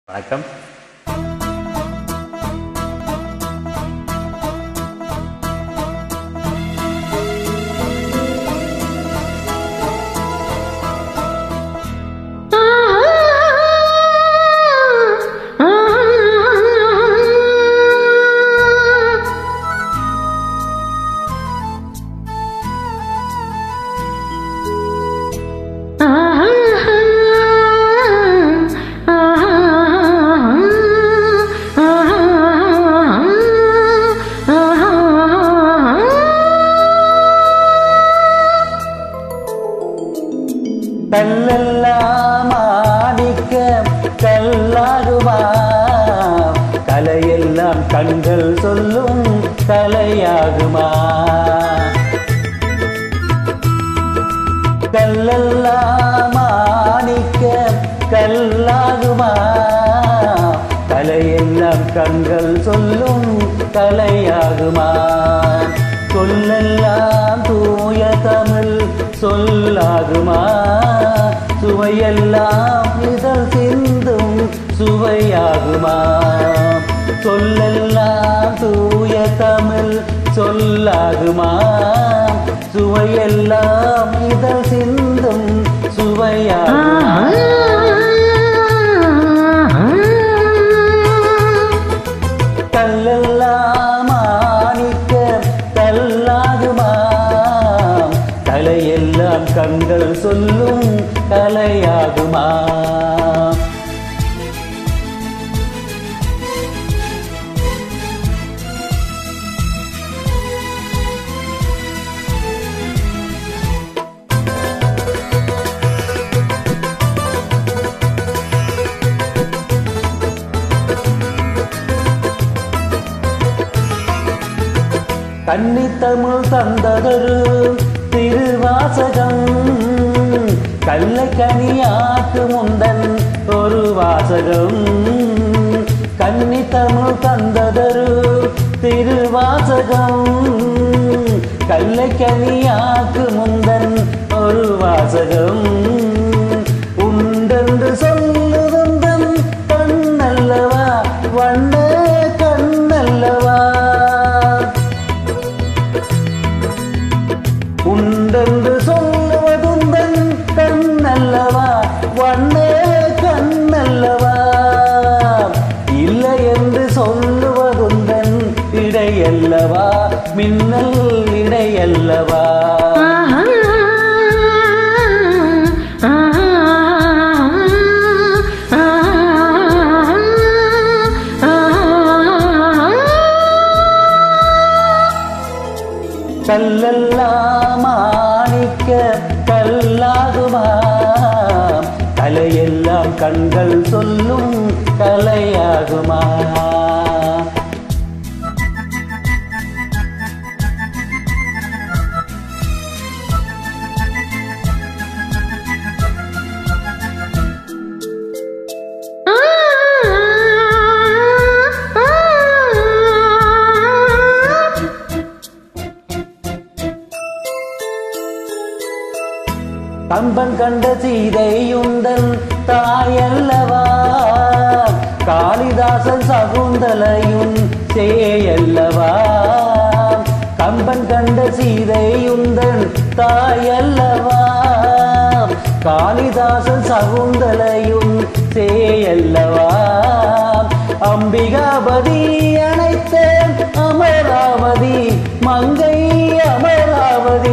வணக்கம் கல்லெல்லாம் ஆடிக்க கல்லாகுமா கலையெல்லாம் கண்கள் சொல்லும் கலையாகுமா கல்லெல்லாம் ஆடிக்க கல்லாகுமா கலையெல்லாம் கண்கள் சொல்லும் கலையாகுமா சொல்லெல்லாம் தூய தமிழ் சொல்லாகுமா சுவையெல்லாம் இதழ் சிந்தும் சுவையாகுமா சொல்லெல்லாம் தூய தமிழ் சொல்லாகுமா சுவையெல்லாம் இதழ் சிந்தும் சுவையாகுமா கல்லெல்லாம் ஆணிக்க கல்லாகுமா கலையெல்லாம் கண்கள் சொல்லும் கலையாகுமா கன்னித்தமிழ் தந்ததொரு திருவாசகம் கல்லை கனியாக்கு முந்தன் ஒரு வாசகம் கன்னித்தமிழ் தந்ததொரு திருவாசகம் கல்லை கனியாக்கு முந்தன் ஒரு வாசகம் உண்டென்று சொல்லுவந்தன் கண்ணல்லவா வண்ண கண்ணல்லவா உண்டென்று சொல்லுவதுந்தன் கண்ணல்லவா வண்ணே கண்ணல்லவா இல்லை என்று சொல்லுவதுந்தன் இடையல்லவா மின்னல் இடையல்லவா கல்லெல்லாம் ஆணிக்க கல்லாகுமா கலையெல்லாம் கண்கள் சொல்லும் கலையாகுமா கம்பன் கண்ட சீதையுந்தன் தாயல்லவா காளிதாசன் சகுந்தலையும் சேயல்லவா கம்பன் கண்ட சீதையுந்தன் தாயல்லவா காளிதாசன் சகுந்தலையும் சேயல்லவா அம்பிகாபதி அனைத்தேன் அமராவதி மங்கை அமராவதி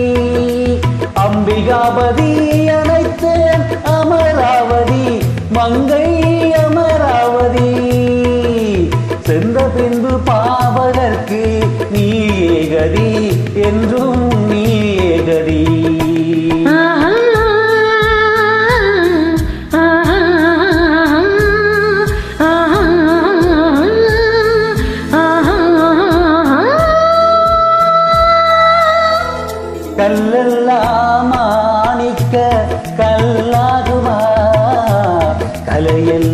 அம்பிகாபதி அனைத்தேன் அமராவதி மங்கை அமராவதி சென்ற பின்பு பாவகர்க்கு நீ ஏகதி என்றும் நீ ஏகதி கல்லெல்லாம் ஆணிக்க கல்லாகுமா கலையெல்லாம்